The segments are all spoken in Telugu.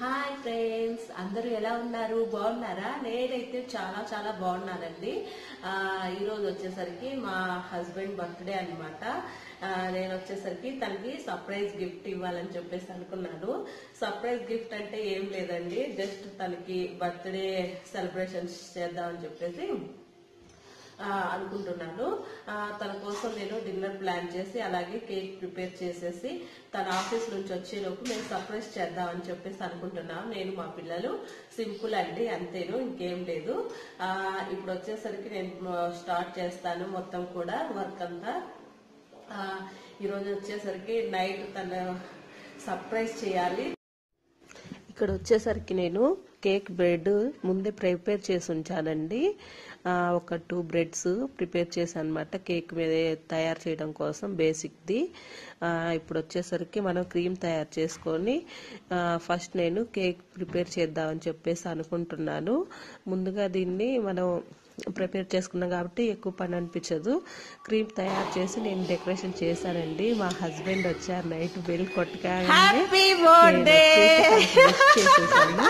హాయ్ ఫ్రెండ్స్ అందరూ ఎలా ఉన్నారు బాగున్నారా నేనైతే చాలా చాలా బాగున్నానండి ఆ, ఈరోజు వచ్చేసరికి మా హస్బెండ్ బర్త్డే అనమాట నేను వచ్చేసరికి తనకి సర్ప్రైజ్ గిఫ్ట్ ఇవ్వాలని చెప్పేసి అనుకున్నాను సర్ప్రైజ్ గిఫ్ట్ అంటే ఏం లేదండి జస్ట్ తనకి బర్త్డే సెలబ్రేషన్స్ చేద్దామని చెప్పేసి ఆ, అనుకుంటున్నాను ఆ, తన కోసం నేను డిన్నర్ ప్లాన్ చేసి అలాగే కేక్ ప్రిపేర్ చేసేసి తన ఆఫీస్ నుంచి వచ్చేలోపు మేము సర్ప్రైజ్ చేద్దామని చెప్పేసి అనుకుంటున్నాం నేను మా పిల్లలు సింపుల్ అండి అంతేను ఇంకేం లేదు ఆ, ఇప్పుడు వచ్చేసరికి నేను స్టార్ట్ చేస్తాను మొత్తం కూడా వర్క్ అంతా ఆ, ఈరోజు వచ్చేసరికి నైట్ తన సర్ప్రైజ్ చేయాలి ఇక్కడ వచ్చేసరికి నేను కేక్ బ్రెడ్ ముందే ప్రిపేర్ చేసి ఉంచానండి ఆ, ఒక టూ బ్రెడ్స్ ప్రిపేర్ చేశాను అనమాట కేక్ మీద తయారు చేయడం కోసం బేసిక్ది ఆ, ఇప్పుడు వచ్చేసరికి మనం క్రీమ్ తయారు చేసుకొని ఆ, ఫస్ట్ నేను కేక్ ప్రిపేర్ చేద్దామని చెప్పేసి అనుకుంటున్నాను ముందుగా దీన్ని మనం ప్రిపేర్ చేసుకున్నాం కాబట్టి ఎక్కువ పని అనిపించదు క్రీమ్ తయారు చేసి నేను డెకరేషన్ చేశానండి మా హస్బెండ్ వచ్చారు నైట్ బెల్ కొట్టగానే హ్యాపీ నేను బర్త్డే వచ్చేసి తనకి wish చేసేసాను.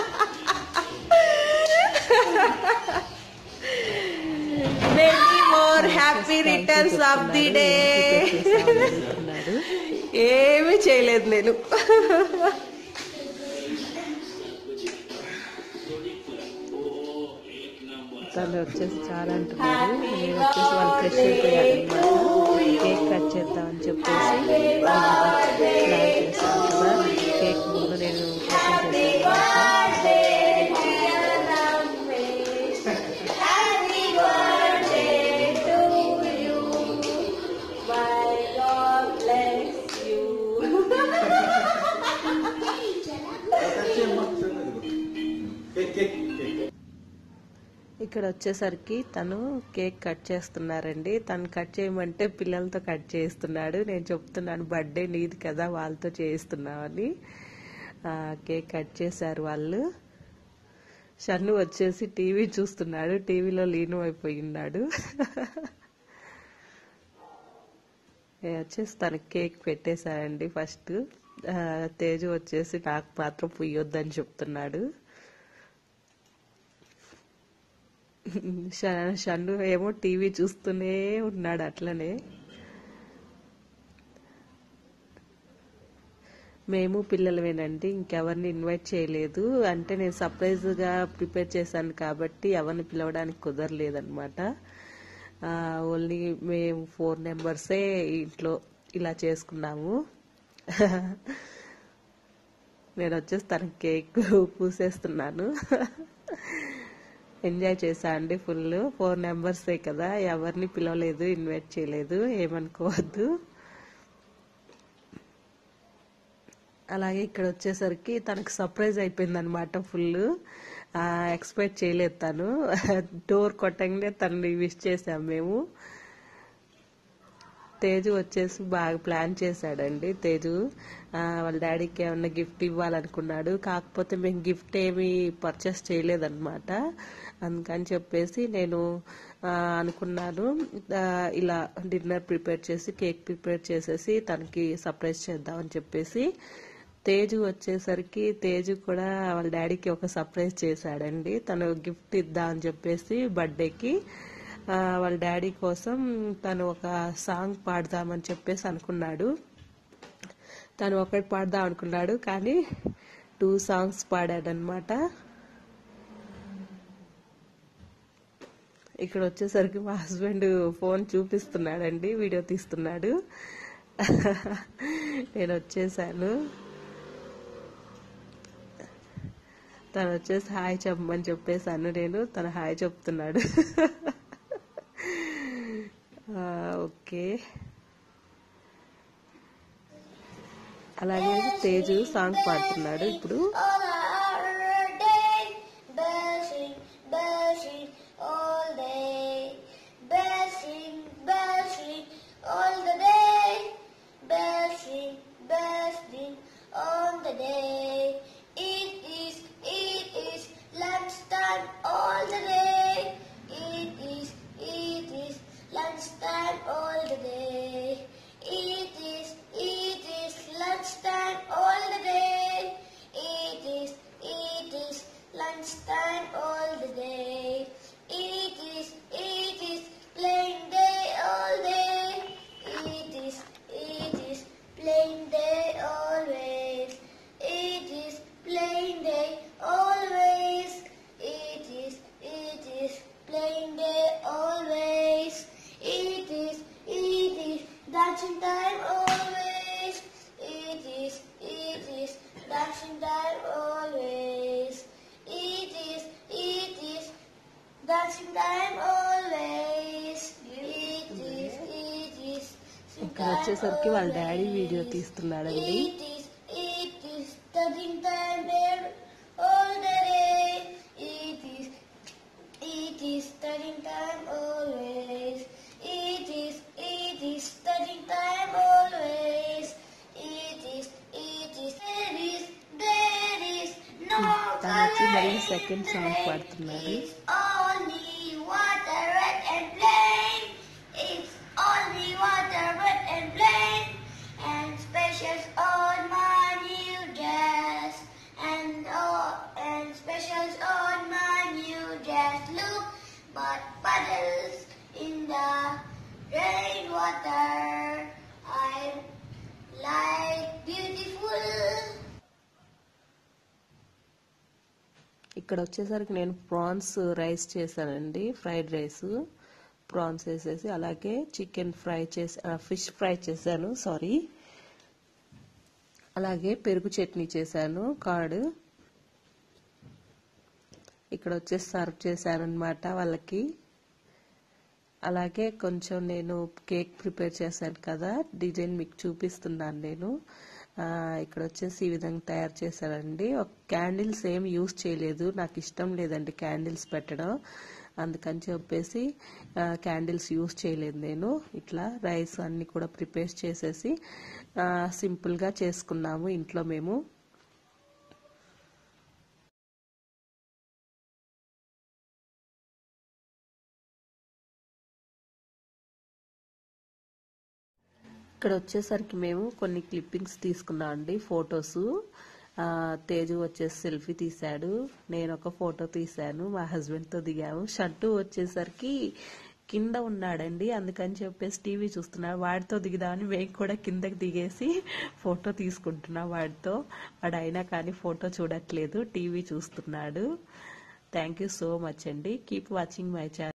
Many more happy returns of the day అడుగుతున్నాడు. ఏమీ చేయలేదు నేను తను వచ్చేసి చాలా అంటున్నారు నేను వచ్చేసి వాళ్ళు ఫ్రెష్ అయిపోయారు కేక్ కట్ చేద్దామని చెప్పేసి ప్లాన్ చేశాను కదా కేక్ ముందు నేను ఓపెన్ చేశాను ఇక్కడ వచ్చేసరికి తను కేక్ కట్ చేస్తున్నారండి తను కట్ చేయమంటే పిల్లలతో కట్ చేస్తున్నాడు నేను చెప్తున్నాను బర్త్డే నీది కదా వాళ్ళతో చేయిస్తున్నామని ఆ, కేక్ కట్ చేశారు వాళ్ళు షన్ను వచ్చేసి టీవీ చూస్తున్నాడు టీవీలో లీనం అయిపోయి ఉన్నాడు నేను వచ్చేసి తనకి కేక్ పెట్టేశానండి ఫస్ట్ ఆ, తేజు వచ్చేసి నాకు మాత్రం పుయ్యొద్దని చెప్తున్నాడు ష- షన్ను ఏమో టీవీ చూస్తూనే ఉన్నాడు అట్లనే మేము పిల్లలమేనండి ఇంకెవరిని ఇన్వైట్ చేయలేదు అంటే నేను సర్ప్రైజ్ గా ప్రిపేర్ చేశాను కాబట్టి ఎవరిని పిలవడానికి కుదరలేదన్నమాట ఓన్లీ మేము ఫోర్ నెంబర్సే ఇంట్లో ఇలా చేసుకున్నాము నేను వచ్చేసి తనకి కేక్ పూసేస్తున్నాను ఎంజాయ్ చేశా అండి ఫుల్ ఫోర్ నెంబర్సే కదా ఎవరిని పిలవలేదు ఇన్వైట్ చేయలేదు ఏమనుకోవద్దు అలాగే ఇక్కడ వచ్చేసరికి తనకు సర్ప్రైజ్ అయిపోయింది అనమాట ఫుల్ ఎక్స్పెక్ట్ చేయలేదు తను డోర్ కొట్టంగానే తనని విష్ చేసాం మేము తేజు వచ్చేసి బాగా ప్లాన్ చేశాడండి తేజు ఆ, వాళ్ళ డాడీకి ఏమన్నా గిఫ్ట్ ఇవ్వాలనుకున్నాడు కాకపోతే మేము గిఫ్ట్ ఏమీ పర్చేస్ చేయలేదన్నమాట అందుకని చెప్పేసి నేను ఆ, అనుకున్నాను ఆ, ఇలా డిన్నర్ ప్రిపేర్ చేసి కేక్ ప్రిపేర్ చేసేసి తనకి సర్ప్రైజ్ చేద్దామని చెప్పేసి తేజు వచ్చేసరికి తేజు కూడా వాళ్ళ డాడీకి ఒక సర్ప్రైజ్ చేశాడండి తను గిఫ్ట్ ఇద్దామని చెప్పేసి బర్త్డేకి ఆ, వాళ్ళ డాడీ కోసం తను ఒక సాంగ్ పాడదామని చెప్పేసి అనుకున్నాడు తను ఒకటి పాడదాం అనుకున్నాడు కానీ టూ సాంగ్స్ పాడాడనమాట ఇక్కడ వచ్చేసరికి మా హస్బెండ్ ఫోన్ చూపిస్తున్నాడండి వీడియో తీస్తున్నాడు నేను వచ్చేసాను తను వచ్చేసి హాయ్ చెప్పమని చెప్పేసాను నేను తను హాయ్ చెప్తున్నాడు ఆ, ఓకే అలాగే తేజు సాంగ్ పాడుతున్నాడు ఇప్పుడు all our day. Bashing, bashing all day. Bashing, bashing all the day. Bashing, bashing on the day. It is, it is lunchtime all the day. It is, it is lunchtime all the day. It is, it is lunchtime all the day. It is, lunchtime all the day. It is, it is plain day all day. It is, it is plain day always. It is plain day always. It is, it is plain day always. It is, it is dancing time always. It is, it is dancing time always. It is, it is dancing time always. It is, it is ఇక్కడ వచ్చేసరికి వాళ్ళ డాడీ వీడియో తీస్తున్నాడండి It is, it is studying time there all the day. It is, it is studying time always. It is, it is studying time always. It is, it is, there is, there is no తను వచ్చి color మళ్ళీ in సెకండ్ సాంగ్ red. పాడుతున్నారు It's only water, red and plain. It's only water, red and plain. And specials on my new dress. And oh, and specials on my new dress. Look, but puddles in the rainwater. I'm like beautiful. ఇక్కడ వచ్చేసరికి నేను ప్రాన్స్ రైస్ చేశానండి ఫ్రైడ్ రైస్ ప్రాన్స్ వేసేసి అలాగే చికెన్ ఫ్రై చేసి ఫిష్ ఫ్రై చేశాను సారీ అలాగే పెరుగు చట్నీ చేశాను కార్డ్ ఇక్కడ వచ్చేసి సర్వ్ చేశాను అనమాట వాళ్ళకి అలాగే కొంచెం నేను కేక్ ప్రిపేర్ చేశాను కదా డిజైన్ మీకు చూపిస్తున్నాను నేను ఆ, ఇక్కడ వచ్చేసి ఈ విధంగా తయారు చేశానండి ఒక క్యాండిల్స్ ఏం యూస్ చేయలేదు నాకు ఇష్టం లేదండి క్యాండిల్స్ పెట్టడం అందుకని చెప్పేసి క్యాండిల్స్ యూస్ చేయలేదు నేను ఇట్లా రైస్ అన్ని కూడా ప్రిపేర్ చేసేసి ఆ, సింపుల్గా చేసుకున్నాము ఇంట్లో మేము ఇక్కడ వచ్చేసరికి మేము కొన్ని క్లిప్పింగ్స్ తీసుకున్నాం అండి ఫొటోస్ తేజు వచ్చేసి సెల్ఫీ తీశాడు నేను ఒక ఫోటో తీశాను మా హస్బెండ్తో దిగాము షంటు వచ్చేసరికి కింద ఉన్నాడండి అందుకని చెప్పేసి టీవీ చూస్తున్నాడు వాడితో దిగుదామని మేము కూడా కిందకి దిగేసి ఫోటో తీసుకుంటున్నాం వాడితో వాడు అయినా కానీ ఫోటో చూడట్లేదు టీవీ చూస్తున్నాడు థ్యాంక్ యూ సో మచ్ అండి కీప్ వాచింగ్ మై ఛానల్